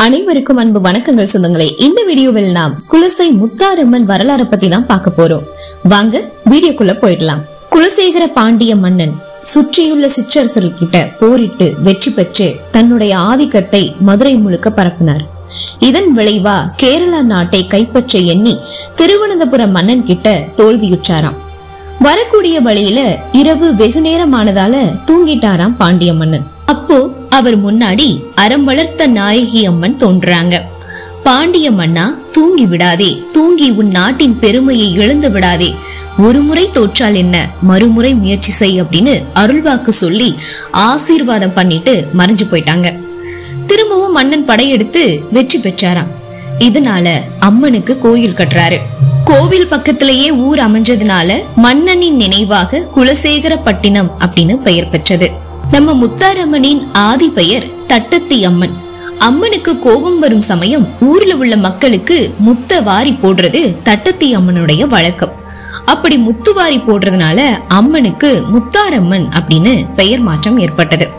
அனைவருக்கும் அன்பு வணக்கங்கள் சொந்தங்களே இந்த வீடியோவில் நாம் குலசை முத்தாரம்மன் வரலாறு பத்தி தான் பார்க்க போறோம் வாங்க வீடியோக்குள்ள போயிடலாம் குலசேகர பாண்டிய மன்னன் சுற்றியுள்ள சிற்றரசர்கிட்ட போரிட்டு வெற்றி பெற்று தன்னுடைய ஆதிக்கத்தை மதுரை முழுக்க பரப்பினார் இதன் விளைவா கேரளா நாட்டை கைப்பற்ற எண்ணி திருவனந்தபுரம் மன்னன் கிட்ட தோல்வியுற்றாராம் வரக்கூடிய வழியில இரவு வெகு நேரமானதால தூங்கிட்டாராம் பாண்டிய மன்னன் அப்போ அவர் முன்னாடி அறம் வளர்த்த நாயகி அம்மன் தோன்றாங்க பாண்டிய மன்னா தூங்கி விடாதே தூங்கி உன் நாட்டின் பெருமையை இழந்து விடாதே ஒரு முறை தோற்றால் என்ன மறுமுறை முயற்சி செய் அப்படின்னு அருள்வாக்கு சொல்லி ஆசீர்வாதம் பண்ணிட்டு மறைஞ்சு போயிட்டாங்க திரும்பவும் மன்னன் படையெடுத்து வெற்றி பெற்றாராம் இதனால அம்மனுக்கு கோயில் கட்டுறாரு கோவில் பக்கத்திலேயே ஊர் அமைஞ்சதுனால மன்னனின் நினைவாக குலசேகரப்பட்டினம் அப்படின்னு பெயர் பெற்றது நம்ம முத்தாரம்மனின் ஆதி பெயர் தட்டத்தி அம்மன் அம்மனுக்கு கோபம் வரும் சமயம் ஊர்ல உள்ள மக்களுக்கு முத்த வாரி போடுறது தட்டத்தி அம்மனுடைய வழக்கம் அப்படி முத்து வாரி போடுறதுனால அம்மனுக்கு முத்தாரம்மன் அப்படின்னு பெயர் மாற்றம் ஏற்பட்டது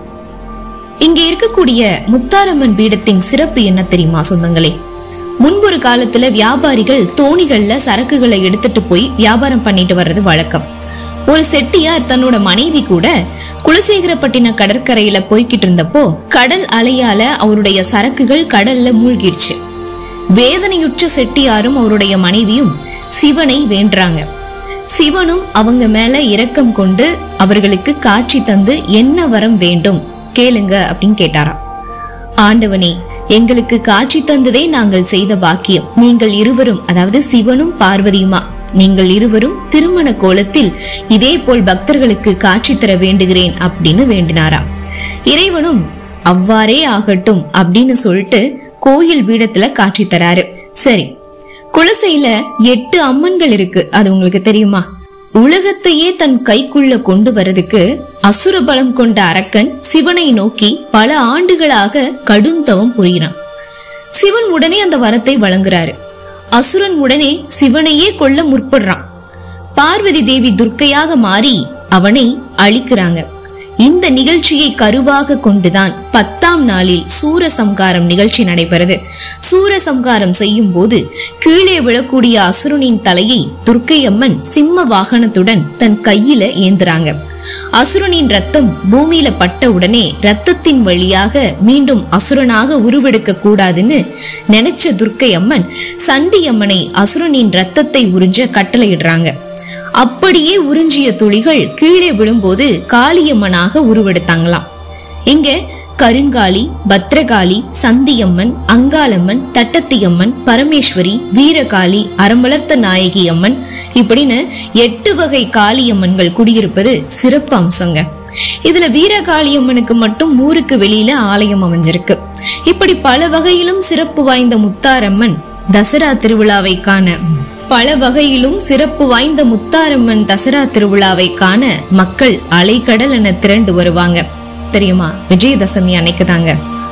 இங்க இருக்கக்கூடிய முத்தாரம்மன் பீடத்தின் சிறப்பு என்ன தெரியுமா சொந்தங்களே முன்பொரு காலத்துல வியாபாரிகள் தோணிகள்ல சரக்குகளை எடுத்துட்டு போய் வியாபாரம் பண்ணிட்டு வர்றது வழக்கம் ஒரு செட்டியார் தன்னோட மனைவி கூட குலசேகரப்பட்டின கடற்கரையில போய்கிட்டு இருந்தப்போ கடல் அலையால அவருடைய சரக்குகள் கடல்ல மூழ்கிடுச்சு வேதனையுற்ற செட்டியாரும் அவருடைய மனைவியும் சிவனை வேண்டுறாங்க சிவனும் அவங்க மேல இரக்கம் கொண்டு அவர்களுக்கு காட்சி தந்து என்ன வரம் வேண்டும் கேளுங்க அப்படின்னு கேட்டாராம் ஆண்டவனே எங்களுக்கு காட்சி தந்ததே நாங்கள் செய்த பாக்கியம் நீங்கள் இருவரும் அதாவது சிவனும் பார்வதியுமா நீங்கள் இருவரும் திருமண கோலத்தில் இதே போல் பக்தர்களுக்கு காட்சி தர வேண்டுகிறேன் அப்படின்னு வேண்டினாராம் இறைவனும் அவ்வாறே ஆகட்டும் அப்படின்னு சொல்லிட்டு கோயில் பீடத்துல காட்சி தராரு சரி குலசையில எட்டு அம்மன்கள் இருக்கு அது உங்களுக்கு தெரியுமா உலகத்தையே தன் கைக்குள்ள கொண்டு வரதுக்கு அசுர பலம் கொண்ட அரக்கன் சிவனை நோக்கி பல ஆண்டுகளாக கடும் தவம் புரிகிறான் சிவன் உடனே அந்த வரத்தை வழங்குறாரு அசுரன் உடனே சிவனையே கொல்ல முற்படுறான் பார்வதி தேவி துர்க்கையாக மாறி அவனை அழிக்கிறாங்க இந்த நிகழ்ச்சியை கருவாக கொண்டுதான் பத்தாம் நாளில் சூரசம்காரம் நிகழ்ச்சி நடைபெறுது சூரசம்காரம் செய்யும் போது கீழே விழக்கூடிய அசுரனின் தலையை துர்க்கை அம்மன் சிம்ம வாகனத்துடன் தன் கையில ஏந்துறாங்க அசுரனின் ரத்தம் பூமியில பட்ட உடனே ரத்தத்தின் வழியாக மீண்டும் அசுரனாக உருவெடுக்க கூடாதுன்னு நினைச்ச துர்க்கை அம்மன் சண்டி அம்மனை அசுரனின் ரத்தத்தை உறிஞ்ச கட்டளையிடுறாங்க அப்படியே உறிஞ்சிய துளிகள் கீழே விழும்போது காளியம்மனாக உருவெடுத்தாங்களாம் இங்க கருங்காளி பத்ரகாளி சந்தியம்மன் அங்காளம்மன் தட்டத்தியம்மன் பரமேஸ்வரி வீரகாளி அறம்பளர்த்த நாயகி அம்மன் இப்படின்னு எட்டு வகை காளியம்மன்கள் குடியிருப்பது சிறப்பு அம்சங்க இதுல வீரகாளியம்மனுக்கு மட்டும் ஊருக்கு வெளியில ஆலயம் அமைஞ்சிருக்கு இப்படி பல வகையிலும் சிறப்பு வாய்ந்த முத்தாரம்மன் தசரா திருவிழாவை காண பல வகையிலும் சிறப்பு வாய்ந்த முத்தாரம்மன் தசரா திருவிழாவை காண மக்கள் அலைக்கடல் என திரண்டு வருவாங்க தெரியுமா விஜயதசமி அன்னைக்கு தாங்க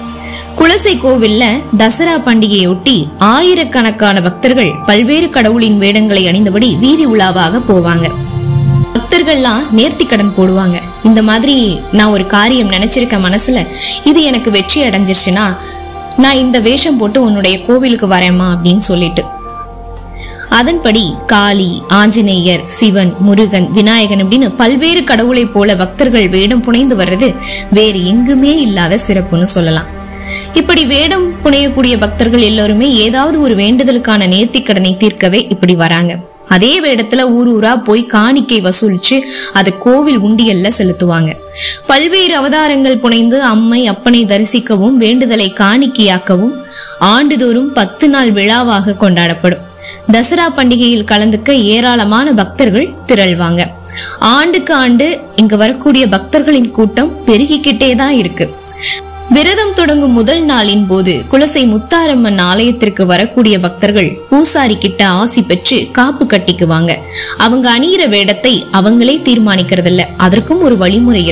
குலசை கோவில்ல தசரா பண்டிகையொட்டி ஆயிரக்கணக்கான பக்தர்கள் பல்வேறு கடவுளின் வேடங்களை அணிந்தபடி வீதி உலாவாக போவாங்க பக்தர்கள்லாம் நேர்த்தி கடன் போடுவாங்க இந்த மாதிரி நான் ஒரு காரியம் நினைச்சிருக்க மனசுல இது எனக்கு வெற்றி அடைஞ்சிருச்சுன்னா நான் இந்த வேஷம் போட்டு உன்னுடைய கோவிலுக்கு வரேம்மா அப்படின்னு சொல்லிட்டு அதன்படி காளி ஆஞ்சநேயர் சிவன் முருகன் விநாயகன் அப்படின்னு பல்வேறு கடவுளை போல பக்தர்கள் வேடம் புனைந்து வர்றது வேறு எங்குமே இல்லாத சிறப்புன்னு சொல்லலாம் இப்படி வேடம் புனையக்கூடிய பக்தர்கள் எல்லாருமே ஏதாவது ஒரு வேண்டுதலுக்கான நேர்த்தி கடனை தீர்க்கவே இப்படி வராங்க அதே வேடத்துல ஊர் ஊரா போய் காணிக்கை வசூலிச்சு அதை கோவில் உண்டியல்ல செலுத்துவாங்க பல்வேறு அவதாரங்கள் புனைந்து அம்மை அப்பனை தரிசிக்கவும் வேண்டுதலை காணிக்கையாக்கவும் ஆண்டுதோறும் பத்து நாள் விழாவாக கொண்டாடப்படும் தசரா பண்டிகையில் கலந்துக்க ஏராளமான பக்தர்கள் திரள்வாங்க ஆண்டுக்கு ஆண்டு இங்க வரக்கூடிய பக்தர்களின் கூட்டம் பெருகிக்கிட்டே தான் இருக்கு விரதம் தொடங்கும் முதல் நாளின் போது குலசை முத்தாரம்மன் ஆலயத்திற்கு வரக்கூடிய பக்தர்கள் பூசாரி கிட்ட ஆசி பெற்று காப்பு கட்டிக்குவாங்க அவங்க அணியிற வேடத்தை அவங்களே தீர்மானிக்கிறதில்ல அதற்கும் ஒரு வழிமுறை இருக்கு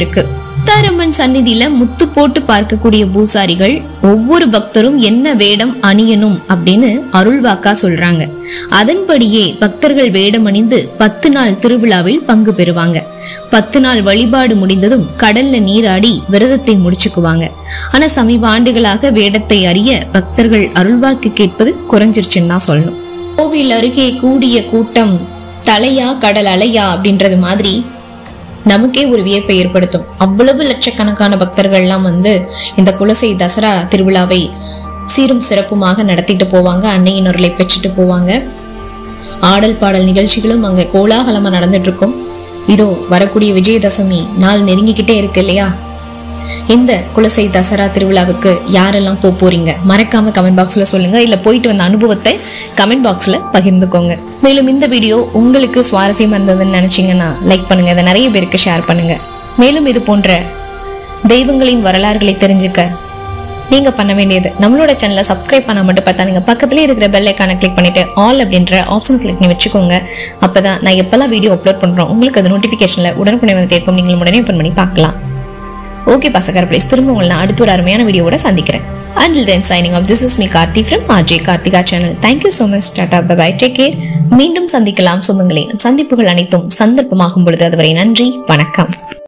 முத்தாரம்மன் சந்நிதியில முத்து போட்டு பார்க்கக்கூடிய பூசாரிகள் ஒவ்வொரு பக்தரும் என்ன வேடம் அணியணும் அப்படின்னு அருள்வாக்கா சொல்றாங்க அதன்படியே பக்தர்கள் வேடம் அணிந்து பத்து நாள் திருவிழாவில் பங்கு பெறுவாங்க பத்து நாள் வழிபாடு முடிந்ததும் கடல்ல நீராடி விரதத்தை முடிச்சுக்குவாங்க ஆனா சமீப ஆண்டுகளாக வேடத்தை அறிய பக்தர்கள் அருள்வாக்கு கேட்பது குறைஞ்சிருச்சுன்னு தான் சொல்லணும் கோவில் அருகே கூடிய கூட்டம் தலையா கடல் அலையா அப்படின்றது மாதிரி நமக்கே ஒரு வியப்பை ஏற்படுத்தும் அவ்வளவு லட்சக்கணக்கான பக்தர்கள்லாம் வந்து இந்த குலசை தசரா திருவிழாவை சீரும் சிறப்புமாக நடத்திட்டு போவாங்க அன்னையின் அருளை பெற்றுட்டு போவாங்க ஆடல் பாடல் நிகழ்ச்சிகளும் அங்க கோலாகலமா நடந்துட்டு இருக்கும் இதோ வரக்கூடிய விஜயதசமி நாள் நெருங்கிக்கிட்டே இருக்கு இல்லையா இந்த குலசை தசரா திருவிழாவுக்கு யாரெல்லாம் போக போறீங்க மறக்காம கமெண்ட் பாக்ஸ்ல சொல்லுங்க இல்ல போயிட்டு வந்த அனுபவத்தை கமெண்ட் பாக்ஸ்ல பகிர்ந்துக்கோங்க மேலும் இந்த வீடியோ உங்களுக்கு சுவாரஸ்யமா இருந்ததுன்னு நினைச்சீங்கன்னா லைக் பண்ணுங்க இதை நிறைய பேருக்கு ஷேர் பண்ணுங்க மேலும் இது போன்ற தெய்வங்களின் வரலாறுகளை தெரிஞ்சுக்க நீங்க பண்ண வேண்டியது நம்மளோட சேனலை சப்ஸ்கிரைப் பண்ண மட்டும் பார்த்தா நீங்க பக்கத்துலயே இருக்கிற பெல் ஐக்கானை கிளிக் பண்ணிட்டு ஆல் அப்படின்ற ஆப்ஷன் செலக்ட் பண்ணி வச்சுக்கோங்க அப்பதான் நான் எப்பெல்லாம் வீடியோ அப்லோட் பண்றோம் உங்களுக்கு அது நோட்டிபிகேஷன்ல உடனுக்குடனே வந்துட்டே இருக்கும் நீங்கள் உடனே ஓப்பன் பண்ணி பார்க்கலாம் ஓகே பசக்கார பிளேஸ் திரும்ப உங்களை நான் அடுத்த ஒரு அருமையான வீடியோவோட சந்திக்கிறேன் until then signing off this is me Karthi from RJ Karthika channel thank you so much tata bye take care மீண்டும் சந்திக்கலாம் சொந்தங்களே சந்திப்புகள் அனைத்தும் சந்தர்ப்பமாகும் பொழுது அதுவரை நன்றி வணக்கம்